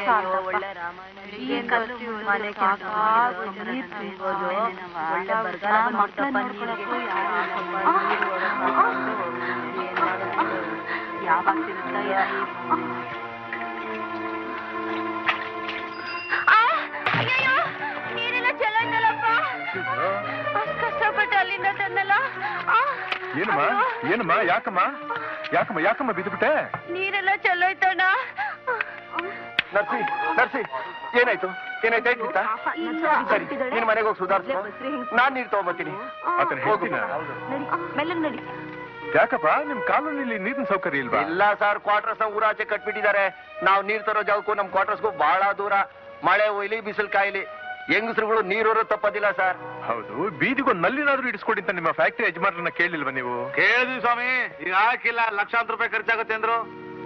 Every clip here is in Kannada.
ಒಳ್ಳೆ ರಾಮಾಯಣ ಮನೆ ಕೆಲಸ ನೀರ್ ತುಂಬೋದು ಒಳ್ಳೆ ಬರಗಾಲ ಬಂದ್ಬಿಡ್ತಪ್ಪ ನೀರಿಗೆ ಯಾವಾಗ ಸಿಗುತ್ತೋ ಏನೋ ಅಯ್ಯಯ್ಯೋ ನೀರೆಲ್ಲ ಚೆಲ್ಲೋಯ್ತಲ್ಲಪ್ಪ ಅಷ್ಟ್ ಕಷ್ಟಪಟ್ಟು ಅಲ್ಲಿಂದ ತಂದಲ್ಲ ಆ, ಏನಮ್ಮ ಏನಮ್ಮ ಯಾಕಮ್ಮ ಯಾಕಮ್ಮ ಯಾಕಮ್ಮ ಬಿದ್ದುಬಿಟ್ಟೆ ನೀರೆಲ್ಲ ಚೆಲ್ಲೋಯ್ತಣ್ಣ ನರ್ಸಿ ನರ್ಸಿ ಏನಾಯ್ತು ಏನಾಯ್ತು ಹೇಳ್ಬಿಟ್ಟ ಸರಿ ನೀನ್ ಮನೆಗೆ ಹೋಗಿ ಸುಧಾರಿಸ್ಕೊ ನಾನ್ ನೀರ್ ತಗೊಂಬರ್ತೀನಿ ಆತನ ಹೇಳ್ತೀನ ಮೆಲ್ಲಗ್ ನಡಿ ಯಾಕಪ್ಪ ನಿಮ್ ಕಾಲೋನಿಲಿ ನೀರಿನ ಸೌಕರ್ಯ ಇಲ್ವಾ ಇಲ್ಲ ಸರ್ ಕ್ವಾರ್ಟರ್ಸ್ ಊರಾಚೆ ಕಟ್ಬಿಟ್ಟಿದ್ದಾರೆ ನಾವು ನೀರ್ ತರೋ ಜಾಗಕ್ಕೂ ನಮ್ ಕ್ವಾರ್ಟರ್ಸ್ಗೂ ಬಹಳ ದೂರ ಮಳೆ ಒಯ್ಲಿ ಬಿಸಿಲು ಕಾಯ್ಲಿ ಹೆಂಗಸರುಗಳು ನೀರೂರು ತಪ್ಪದಿಲ್ಲ ಸರ್ ಹೌದು ಬೀದಿಗೊಂದು ನಲ್ಲಿನಾದ್ರೂ ಇಡಿಸ್ಕೊಡಿ ಅಂತ ನಿಮ್ಮ ಫ್ಯಾಕ್ಟರಿ ಯಜಮಾನರನ್ನ ಕೇಳಿಲ್ವಾ ನೀವು ಕೇಳಿದ್ವಿ ಸ್ವಾಮಿ ಈಗ ಹಾಕಿಲ್ಲ ಲಕ್ಷಾಂತರ ರೂಪಾಯಿ ಖರ್ಚಾಗುತ್ತೆ ಅಂದ್ರು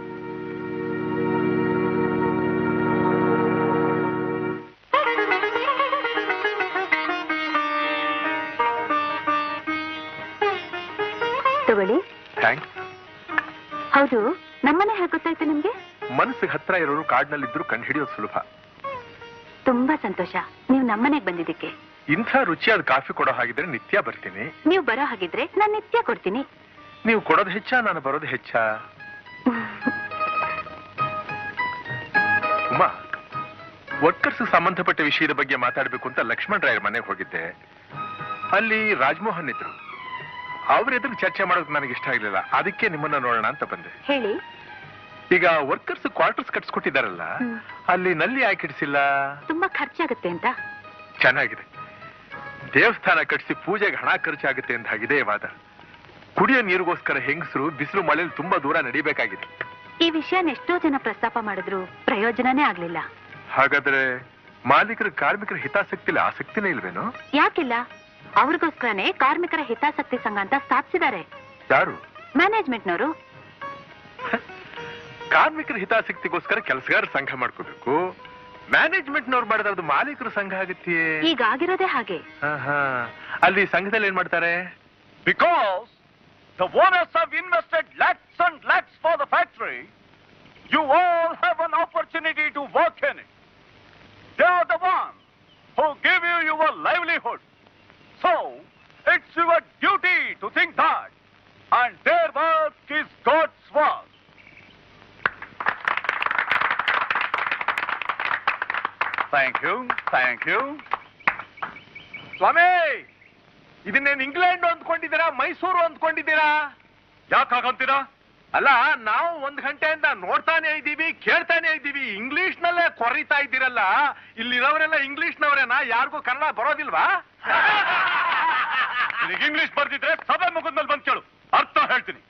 ತಗೊಳ್ಳಿ ಥ್ಯಾಂಕ್ಸ್ ಹೌದು ನಮ್ಮನೆ ಹೇಗೆ ಗೊತ್ತಾಯ್ತು ನಿಮ್ಗೆ ಮನಸ್ಸಿಗೆ ಹತ್ರ ಇರೋರು ಕಾಡ್ನಲ್ಲಿದ್ರು ಕಂಡು ಹಿಡಿಯೋದು ಸುಲಭ ತುಂಬಾ ಸಂತೋಷ ನೀವು ನಮ್ಮನೆಗೆ ಬಂದಿದ್ದಕ್ಕೆ ಇಂಥ ರುಚಿಯಾದ ಕಾಫಿ ಕೊಡೋ ಹಾಗಿದ್ರೆ ನಿತ್ಯ ಬರ್ತೀನಿ ನೀವು ಬರೋ ಹಾಗಿದ್ರೆ ನಾನು ನಿತ್ಯ ಕೊಡ್ತೀನಿ ನೀವು ಕೊಡೋದು ಹೆಚ್ಚ ನಾನು ಬರೋದು ಹೆಚ್ಚ ಉಮಾ ವರ್ಕರ್ಸ್ ಸಂಬಂಧಪಟ್ಟ ವಿಷಯದ ಬಗ್ಗೆ ಮಾತಾಡಬೇಕು ಅಂತ ಲಕ್ಷ್ಮಣ್ ರಾಯರ್ ಮನೆಗೆ ಹೋಗಿದ್ದೆ ಅಲ್ಲಿ ರಾಜಮೋಹನ್ ಇದ್ರು ಅವ್ರ ಎದುರು ಚರ್ಚೆ ಮಾಡೋದು ನನಗೆ ಇಷ್ಟ ಆಗ್ಲಿಲ್ಲ ಅದಕ್ಕೆ ನಿಮ್ಮನ್ನ ನೋಡೋಣ ಅಂತ ಬಂದೆ ಹೇಳಿ ಈಗ ವರ್ಕರ್ಸ್ ಕ್ವಾರ್ಟರ್ಸ್ ಕಟ್ಸ್ಕೊಟ್ಟಿದಾರಲ್ಲ ಹ್ಮ್. ಅಲ್ಲಿ ನಲ್ಲಿ ಯಾಕೆ ಇಡಿಸಿಲ್ಲ ತುಂಬಾ ಖರ್ಚಾಗುತ್ತೆ ಅಂತ ಚೆನ್ನಾಗಿದೆ ದೇವಸ್ಥಾನ ಕಟ್ಟಿಸಿ ಪೂಜೆಗೆ ಹಣ ಖರ್ಚಾಗುತ್ತೆ ಅಂತ ಆಗಿದೆ ವಾದ ಕುಡಿಯೋ ನೀರಿಗೋಸ್ಕರ ಹೆಂಗಸರು ಬಿಸಿಲು ಮಳೆಯಲ್ಲಿ ತುಂಬಾ ದೂರ ನಡಿಬೇಕಾಗಿದೆ ಈ ವಿಷಯನ ಎಷ್ಟೋ ಜನ ಪ್ರಸ್ತಾಪ ಮಾಡಿದ್ರು ಪ್ರಯೋಜನನೇ ಆಗ್ಲಿಲ್ಲ ಹಾಗಾದ್ರೆ ಮಾಲೀಕರ ಕಾರ್ಮಿಕರ ಹಿತಾಸಕ್ತಿಲಿ ಆಸಕ್ತಿನೇ ಇಲ್ವೇನೋ ಯಾಕಿಲ್ಲ ಅವ್ರಿಗೋಸ್ಕರನೇ ಕಾರ್ಮಿಕರ ಹಿತಾಸಕ್ತಿ ಸಂಘ ಅಂತ ಸ್ಥಾಪಿಸಿದ್ದಾರೆ ಯಾರು ಮ್ಯಾನೇಜ್ಮೆಂಟ್ನವರು ಕಾರ್ಮಿಕರ ಹಿತಾಸಕ್ತಿಗೋಸ್ಕರ ಕೆಲಸಗಾರ ಸಂಘ ಮಾಡ್ಕೋಬೇಕು ಮ್ಯಾನೇಜ್ಮೆಂಟ್ನವ್ರು ಮಾಡಿದ್ರೆ ಮಾಲೀಕರ ಸಂಘ ಆಗತ್ತೆ ಈಗ ಆಗಿರೋದೇ ಹಾಗೆ ಅಲ್ಲಿ ಸಂಘದಲ್ಲಿ ಏನ್ ಮಾಡ್ತಾರೆ Because the owners have invested lakhs and lakhs for the factory, you all have an opportunity to work in it. They are the ones who give you your livelihood. So, it's your duty to think that. And their work is God's work. Thank you, thank you. ಸ್ವಾಮಿ ಇದನ್ನೇನ್ ಇಂಗ್ಲೆಂಡ್ ಅಂದ್ಕೊಂಡಿದ್ದೀರಾ ಮೈಸೂರು ಅಂದ್ಕೊಂಡಿದ್ದೀರಾ ಯಾಕಾಗಂತೀರಾ ಅಲ್ಲ ನಾವು ಒಂದ್ ಗಂಟೆಯಿಂದ ನೋಡ್ತಾನೆ ಇದ್ದೀವಿ ಕೇಳ್ತಾನೆ ಇದ್ದೀವಿ ಇಂಗ್ಲಿಷ್ ನಲ್ಲೇ ಕೊರಿತಾ ಇದ್ದೀರಲ್ಲ ಇಲ್ಲಿರೋರೆಲ್ಲ ಇಂಗ್ಲಿಷ್ ನವರೇನಾ ಯಾರಿಗೂ ಕನ್ನಡ ಬರೋದಿಲ್ವಾ ನಿನಗೆ ಇಂಗ್ಲಿಷ್ ಬರ್ದಿದ್ರೆ ಸಭೆ ಮುಗಿದ್ಮೇಲೆ ಬಂದು ಕೇಳು ಅರ್ಥ ಹೇಳ್ತೀನಿ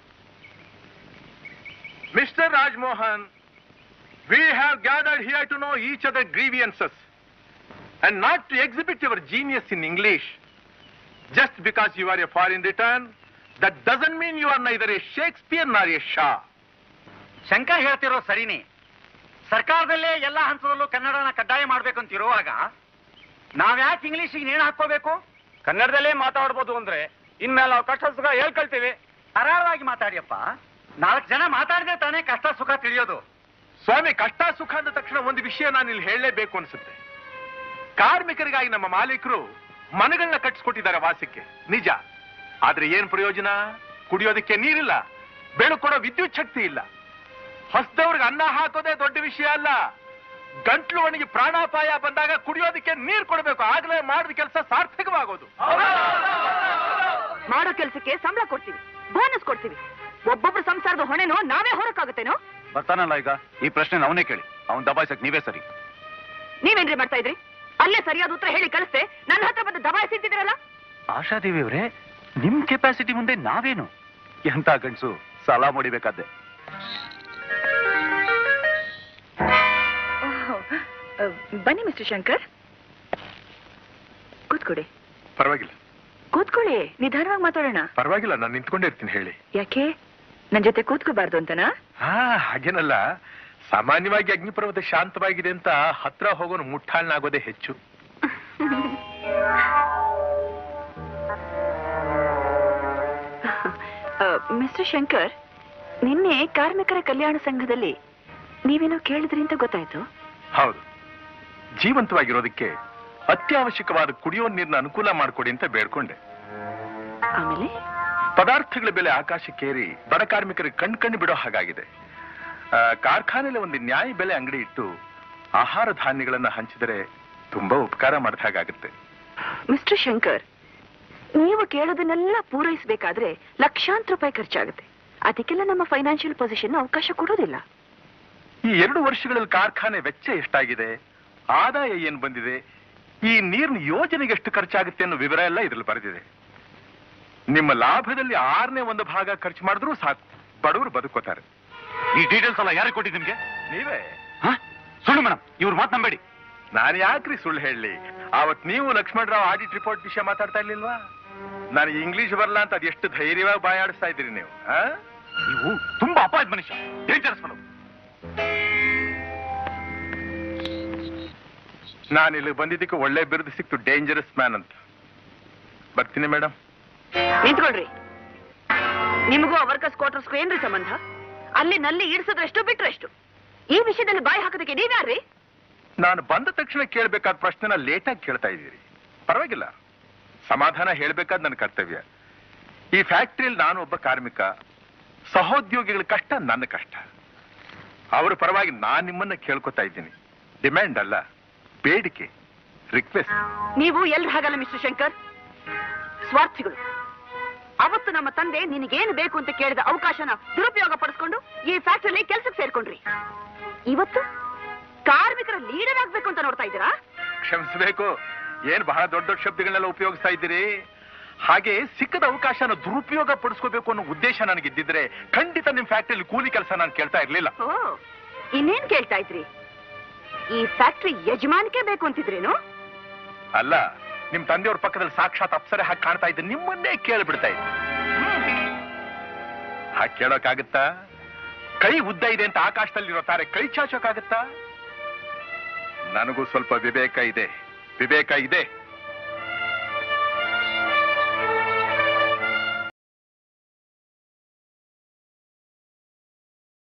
mister Rajmohan we have gathered here to know each other grievances and not to exhibit your genius in English just because you are a foreign return that doesn't mean you are neither a Shakespeare nor a Shaw Shankar ಹೇಳ್ತಿರೋ ಸರಿನೇ ಸರ್ಕಾರದಲ್ಲೇ ಎಲ್ಲ ಹಂತದಲ್ಲೂ ಕನ್ನಡನ ಕಡ್ಡಾಯ ಮಾಡ್ಬೇಕು ಅಂತ ಇರುವಾಗ ನಾವ್ಯಾಕೆ ಇಂಗ್ಲಿಷಿಗೆ ನೇಣು ಹಾಕೋಬೇಕು ಕನ್ನಡದಲ್ಲೇ ಮಾತಾಡ್ಬೋದು ಅಂದ್ರೆ ಇನ್ಮೇಲೆ ನಾವು ಕಷ್ಟ ಸುಖ ಹೇಳ್ಕೊಳ್ತೀವಿ ಸರಳವಾಗಿ ಮಾತಾಡಿಯಪ್ಪ ನಾಲ್ಕು ಜನ ಮಾತಾಡಿದ್ರೆ ತಾನೇ ಕಷ್ಟ ಸುಖ ತಿಳಿಯೋದು ಸ್ವಾಮಿ ಕಷ್ಟ ಸುಖ ಅಂದ ತಕ್ಷಣ ಒಂದು ವಿಷಯ ನಾನು ಇಲ್ಲಿ ಹೇಳಲೇಬೇಕು ಅನ್ಸುತ್ತೆ ಕಾರ್ಮಿಕರಿಗಾಗಿ ನಮ್ಮ ಮಾಲೀಕರು ಮನೆಗಳನ್ನ ಕಟ್ಟಿಸ್ಕೊಟ್ಟಿದ್ದಾರೆ ವಾಸಕ್ಕೆ ನಿಜ ಆದ್ರೆ ಏನ್ ಪ್ರಯೋಜನ ಕುಡಿಯೋದಕ್ಕೆ ನೀರಿಲ್ಲ ಬೆಳಕೊಡೋ ವಿದ್ಯುತ್ ಶಕ್ತಿ ಇಲ್ಲ ಹಸ್ದವ್ರಿಗೆ ಅನ್ನ ಹಾಕೋದೇ ದೊಡ್ಡ ವಿಷಯ ಅಲ್ಲ ಗಂಟ್ಲು ಒಣಗಿ ಪ್ರಾಣಾಪಾಯ ಬಂದಾಗ ಕುಡಿಯೋದಕ್ಕೆ ನೀರು ಕೊಡಬೇಕು ಆಗ್ಲೇ ಮಾಡಿದ ಕೆಲಸ ಸಾರ್ಥಕವಾಗೋದು ಮಾಡೋ ಕೆಲ್ಸಕ್ಕೆ ಸಂಬಳ ಕೊಡ್ತೀವಿ ಬೋನಸ್ ಕೊಡ್ತೀವಿ ಒಬ್ಬೊಬ್ರು ಸಂಸಾರದ ಹೊಣೆನೋ ನಾವೇ ಹೊರಕ್ಕಾಗುತ್ತೇನೋ ಬರ್ತಾನಲ್ಲ ಈಗ ಈ ಪ್ರಶ್ನೆ ಅವನೇ ಕೇಳಿ ಅವನ್ ದಬಾಯಿಸಕ್ ನೀವೇ ಸರಿ ನೀವೇನ್ರಿ ಮಾಡ್ತಾ ಇದ್ರಿ ಅಲ್ಲೇ ಸರಿಯಾದ ಉತ್ತರ ಹೇಳಿ ಕಳಿಸ್ತೆ ನನ್ನ ಹತ್ರ ಬಂದು ದಬಾಯಿಸಿದ್ದೀರಲ್ಲ ಆಶಾದೇವಿ ಅವರೇ ನಿಮ್ ಕೆಪಾಸಿಟಿ ಮುಂದೆ ನಾವೇನು ಎಂತ ಗಂಡ್ಸು ಸಾಲ ಮಾಡಿಬೇಕಾದ್ದೆ ಬನ್ನಿ ಮಿಸ್ಟರ್ ಶಂಕರ್ ಕೂತ್ಕೊಡಿ ಪರವಾಗಿಲ್ಲ ಕೂತ್ಕೊಳ್ಳಿ ನಿಧಾನವಾಗಿ ಮಾತಾಡೋಣ ಪರವಾಗಿಲ್ಲ ನಾನು ನಿಂತ್ಕೊಂಡೇ ಇರ್ತೀನಿ ಹೇಳಿ ಯಾಕೆ ನನ್ ಜೊತೆ ಕೂತ್ಕೋಬಾರ್ದು ಅಂತನಾ ಹಾ ಹಾಗೇನಲ್ಲ ಸಾಮಾನ್ಯವಾಗಿ ಅಗ್ನಿಪರ್ವತ ಶಾಂತವಾಗಿದೆ ಅಂತ ಹತ್ರ ಹೋಗೋನು ಮುಟ್ಟಾಳ್ನಾಗೋದೇ ಹೆಚ್ಚು ಮಿಸ್ಟರ್ ಶಂಕರ್ ನಿನ್ನೆ ಕಾರ್ಮಿಕರ ಕಲ್ಯಾಣ ಸಂಘದಲ್ಲಿ ನೀವೇನೋ ಕೇಳಿದ್ರಿ ಅಂತ ಗೊತ್ತಾಯ್ತು ಹೌದು ಜೀವಂತವಾಗಿರೋದಕ್ಕೆ ಅತ್ಯವಶ್ಯಕವಾದ ಕುಡಿಯೋ ನೀರಿನ ಅನುಕೂಲ ಮಾಡಿಕೊಡಿ ಅಂತ ಬೇಡ್ಕೊಂಡೆ ಆಮೇಲೆ ಪದಾರ್ಥಗಳ ಬೆಲೆ ಆಕಾಶಕ್ಕೇರಿ ಬಡ ಕಾರ್ಮಿಕರಿಗೆ ಕಣ್ ಕಣ್ಣು ಬಿಡೋ ಹಾಗಾಗಿದೆ ಆ, ಕಾರ್ಖಾನೆಯಲ್ಲಿ ಒಂದು ನ್ಯಾಯ ಬೆಲೆ ಅಂಗಡಿ ಇಟ್ಟು ಆಹಾರ ಧಾನ್ಯಗಳನ್ನ ಹಂಚಿದರೆ ತುಂಬಾ ಉಪಕಾರ ಮಾಡಿದ ಹಾಗಾಗುತ್ತೆ ಮಿಸ್ಟರ್ ಶಂಕರ್ ನೀವು ಕೇಳೋದನ್ನೆಲ್ಲ ಪೂರೈಸಬೇಕಾದ್ರೆ ಲಕ್ಷಾಂತರ ರೂಪಾಯಿ ಖರ್ಚಾಗುತ್ತೆ ಅದಕ್ಕೆಲ್ಲ ನಮ್ಮ ಫೈನಾನ್ಷಿಯಲ್ ಪೊಸಿಷನ್ ಅವಕಾಶ ಕೊಡೋದಿಲ್ಲ ಈ ಎರಡು ವರ್ಷಗಳಲ್ಲಿ ಕಾರ್ಖಾನೆ ವೆಚ್ಚ ಎಷ್ಟಾಗಿದೆ ಆದಾಯ ಏನ್ ಬಂದಿದೆ ಈ ನೀರಿನ ಯೋಜನೆಗೆ ಎಷ್ಟು ಖರ್ಚಾಗುತ್ತೆ ಅನ್ನೋ ವಿವರ ಎಲ್ಲ ಇದ್ರಲ್ಲಿ ಬರೆದಿದೆ ನಿಮ್ಮ ಲಾಭದಲ್ಲಿ ಆರನೇ ಒಂದು ಭಾಗ ಖರ್ಚು ಮಾಡಿದ್ರೂ ಸಾಕು ಬಡವರು ಬದುಕೋತಾರೆ ಈ ಡೀಟೇಲ್ಸ್ ಎಲ್ಲ ಯಾರಿಗೆ ಕೊಟ್ಟಿದ್ದು ನಿಮ್ಗೆ ನೀವೇ ಹ? ಸುಳ್ಳು ಮೇಡಮ್ ಇವ್ರು ಮಾತು ನಂಬೇಡಿ ನಾನು ಯಾಕ್ರಿ ಸುಳ್ಳು ಹೇಳಲಿ ಅವತ್ ನೀವು ಲಕ್ಷ್ಮಣರಾವ್ ಆಡಿಟ್ ರಿಪೋರ್ಟ್ ವಿಷಯ ಮಾತಾಡ್ತಾ ಇರ್ಲಿಲ್ವಾ ನನಗೆ ಇಂಗ್ಲಿಷ್ ಬರಲ್ಲ ಅಂತ ಅದೆಷ್ಟು ಧೈರ್ಯವಾಗಿ ಬಾಯಾಡಿಸ್ತಾ ಇದ್ದೀರಿ ನೀವು ಆ? ನೀವು ತುಂಬಾ ಅಪಾಯದ ಮನುಷ್ಯ ಡೇಂಜರಸ್ ಮೇಡಮ್ ನಾನು ಇಲ್ಲಿ ಬಂದಿದ್ದಕ್ಕೆ ಒಳ್ಳೆ ಬಿರುದು ಸಿಕ್ತು ಡೇಂಜರಸ್ ಮ್ಯಾನ್ ಅಂತ ಬರ್ತೀನಿ ಮೇಡಮ್ ನಿಂತ್ಕೊಳ್ರಿ ನಿಮಗೂ ವರ್ಕರ್ಸ್ ಕ್ವಾರ್ಟರ್ಸ್ಗೂ ಏನ್ರಿ ಸಂಬಂಧ ಅಲ್ಲಿ ನಲ್ಲಿ ಇಡಿಸಿದ್ರೆಷ್ಟು ಬಿಟ್ರೆಷ್ಟು ಈ ವಿಷಯದಲ್ಲಿ ಬಾಯಿ ಹಾಕೋದಕ್ಕೆ ನೀವ್ಯಾರ್ರಿ ನಾನು ಬಂದ ತಕ್ಷಣ ಕೇಳಬೇಕಾದ ಪ್ರಶ್ನೆನ ಲೇಟಾಗಿ ಕೇಳ್ತಾ ಇದ್ದೀರಿ ಪರವಾಗಿಲ್ಲ ಸಮಾಧಾನ ಹೇಳ್ಬೇಕಾದ್ ನನ್ನ ಕರ್ತವ್ಯ ಈ ಫ್ಯಾಕ್ಟ್ರಿಯಲ್ಲಿ ನಾನು ಒಬ್ಬ ಕಾರ್ಮಿಕ ಸಹೋದ್ಯೋಗಿಗಳ ಕಷ್ಟ ನನ್ನ ಕಷ್ಟ ಅವರ ಪರವಾಗಿ ನಾನು ನಿಮ್ಮನ್ನ ಕೇಳ್ಕೊತಾ ಇದ್ದೀನಿ ಡಿಮ್ಯಾಂಡ್ ಅಲ್ಲ ಬೇಡಿಕೆ ರಿಕ್ವೆಸ್ಟ್ ನೀವು ಎಲ್ರ ಹಾಗಲ್ಲ ಮಿಸ್ಟರ್ ಶಂಕರ್ ಸ್ವಾರ್ಥಿಗಳು ಅವತ್ತು ನಮ್ಮ ತಂದೆ ನಿನಗೇನು ಬೇಕು ಅಂತ ಕೇಳಿದ ಅವಕಾಶನ ದುರುಪಯೋಗ ಪಡಿಸ್ಕೊಂಡು ಈ ಫ್ಯಾಕ್ಟರಿಲಿ ಕೆಲ್ಸಕ್ಕೆ ಸೇರ್ಕೊಂಡ್ರಿ ಇವತ್ತು ಕಾರ್ಮಿಕರ ಲೀಡರ್ ಆಗ್ಬೇಕು ಅಂತ ನೋಡ್ತಾ ಇದ್ದೀರಾ ಕ್ಷಮಿಸಬೇಕು ಏನ್ ಬಹಳ ದೊಡ್ಡ ದೊಡ್ಡ ಶಬ್ದಗಳನ್ನೆಲ್ಲ ಉಪಯೋಗಿಸ್ತಾ ಇದ್ದೀರಿ ಹಾಗೆ ಸಿಕ್ಕದ ಅವಕಾಶನ ದುರುಪಯೋಗ ಪಡಿಸ್ಕೋಬೇಕು ಅನ್ನೋ ಉದ್ದೇಶ ನನಗಿದ್ದಿದ್ರೆ ಖಂಡಿತ ನಿಮ್ ಫ್ಯಾಕ್ಟ್ರಿಯಲ್ಲಿ ಕೂಲಿ ಕೆಲಸ ನಾನು ಕೇಳ್ತಾ ಇರ್ಲಿಲ್ಲ ಓ ಇನ್ನೇನ್ ಕೇಳ್ತಾ ಇದ್ರಿ ಈ ಫ್ಯಾಕ್ಟರಿ ಯಜಮಾನಿಕೆ ಬೇಕು ಅಂತಿದ್ರೇನು ಅಲ್ಲ ನಿಮ್ ತಂದೆಯವ್ರ ಪಕ್ಕದಲ್ಲಿ ಸಾಕ್ಷಾತ್ ಅಪ್ಸರೆ ಹಾಗೆ ಕಾಣ್ತಾ ಇದ್ದೆ ನಿಮ್ಮನ್ನೇ ಕೇಳ್ಬಿಡ್ತಾ ಇದ್ದೆ ಹಾಗೆ ಕೇಳೋಕ್ಕಾಗತ್ತಾ ಕೈ ಉದ್ದ ಇದೆ ಅಂತ ಆಕಾಶದಲ್ಲಿರೋ ತಾರೆ ಕೈ ಚಾಚೋಕ್ಕಾಗತ್ತಾ ನನಗೂ ಸ್ವಲ್ಪ ವಿವೇಕ ಇದೆ ವಿವೇಕ ಇದೆ